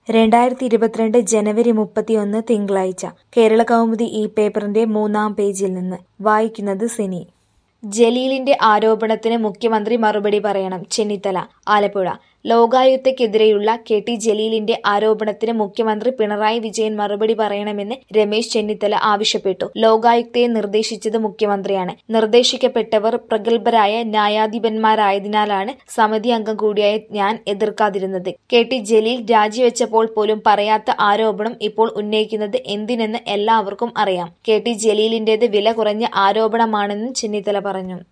രണ്ടായിരത്തി ഇരുപത്തിരണ്ട് ജനുവരി മുപ്പത്തിയൊന്ന് തിങ്കളാഴ്ച കേരളകൗമുദി ഈ പേപ്പറിന്റെ മൂന്നാം പേജിൽ നിന്ന് വായിക്കുന്നത് സിനി ജലീലിന്റെ ആരോപണത്തിന് മുഖ്യമന്ത്രി മറുപടി പറയണം ചെന്നിത്തല ആലപ്പുഴ ലോകായുക്തയ്ക്കെതിരെയുള്ള കെ ടി ജലീലിന്റെ ആരോപണത്തിന് മുഖ്യമന്ത്രി പിണറായി വിജയൻ മറുപടി പറയണമെന്ന് രമേശ് ചെന്നിത്തല ആവശ്യപ്പെട്ടു ലോകായുക്തയെ നിർദ്ദേശിച്ചത് മുഖ്യമന്ത്രിയാണ് നിർദ്ദേശിക്കപ്പെട്ടവർ പ്രഗത്ഭരായ ന്യായാധിപന്മാരായതിനാലാണ് സമിതി അംഗം കൂടിയായ ഞാൻ എതിർക്കാതിരുന്നത് കെ ടി ജലീൽ രാജിവെച്ചപ്പോൾ പോലും പറയാത്ത ആരോപണം ഇപ്പോൾ ഉന്നയിക്കുന്നത് എന്തിനെന്ന് എല്ലാവർക്കും അറിയാം കെ ടി ജലീലിന്റേത് വില കുറഞ്ഞ ആരോപണമാണെന്നും ചെന്നിത്തല പറഞ്ഞു